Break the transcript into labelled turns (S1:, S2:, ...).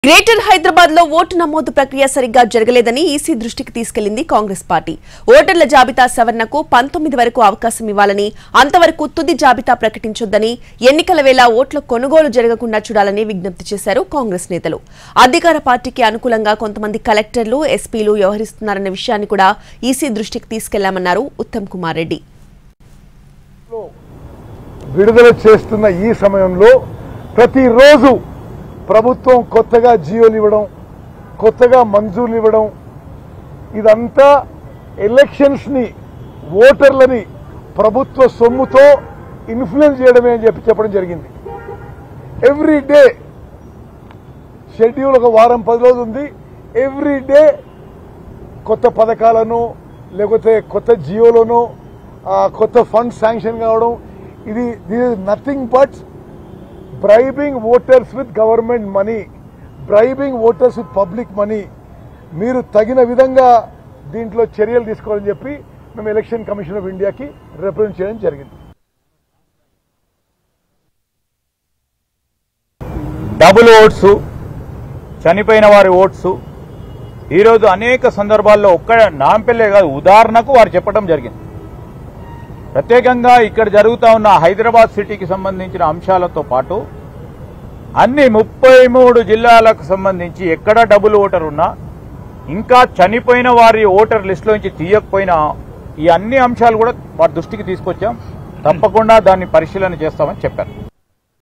S1: greater Hyderabad లో vote నమోదు ప్రక్రియ సరిగ్గా జరగలేదని ఈసీ దృష్టికి తీసుకెళ్లింది కాంగ్రెస్ పార్టీ ఓటర్ల జాబితా సవరణకు పంతొమ్మిది వరకు అవకాశం ఇవ్వాలని అంతవరకు తుది జాబితా ప్రకటించొద్దని ఎన్నికల వేళ ఓట్ల కొనుగోలు జరగకుండా చూడాలని విజ్ఞప్తి చేశారు కాంగ్రెస్ నేతలు అధికార పార్టీకి అనుకూలంగా కొంతమంది కలెక్టర్లు ఎస్పీలు వ్యవహరిస్తున్నారన్న విషయాన్ని కూడా ఈసీ దృష్టికి తీసుకెళ్లామన్నారు ఉత్తమ్ కుమార్ రెడ్డి
S2: విడుదల చేస్తున్న ఈ సమయంలో ప్రతిరోజు ప్రభుత్వం కొత్తగా జియోలు ఇవ్వడం కొత్తగా మంజూర్లు ఇవ్వడం ఇదంతా ఎలక్షన్స్ ని ఓటర్లని ప్రభుత్వ సొమ్ముతో ఇన్ఫ్లుయెన్స్ చేయడమే అని చెప్పి చెప్పడం జరిగింది ఎవ్రీ డే షెడ్యూల్ ఒక వారం పది రోజులు ఉంది ఎవ్రీ డే కొత్త పథకాలను లేకపోతే కొత్త జియోలోనో ఆ, కొత్త ఫండ్ శాంక్షన్ కావడం ఇది this is nothing but bribing voters with government money bribing voters with public money మీరు తగిన విధంగా దీంట్లో చర్యలు తీసుకోవాలని చెప్పి మేము ఎలక్షన్ కమిషన్ ఆఫ్ ఇండియాకి రిప్రజెంట్ చేయడం జరిగింది
S3: డబుల్ ఓట్స్ చనిపోయిన వారి ఓట్స్ ఈరోజు అనేక సందర్భాల్లో ఒక్క నాంపెల్లే కాదు ఉదాహరణకు వారు చెప్పడం జరిగింది ప్రత్యేకంగా ఇక్కడ జరుగుతా ఉన్న హైదరాబాద్ సిటీకి సంబంధించిన అంశాలతో పాటు అన్ని ముప్పై మూడు జిల్లాలకు సంబంధించి ఎక్కడ డబుల్ ఓటర్ ఉన్నా ఇంకా చనిపోయిన వారి ఓటర్ లిస్టులోంచి తీయకపోయినా ఈ అన్ని అంశాలు కూడా వారి దృష్టికి తీసుకొచ్చాం తప్పకుండా దాన్ని పరిశీలన చేస్తామని చెప్పారు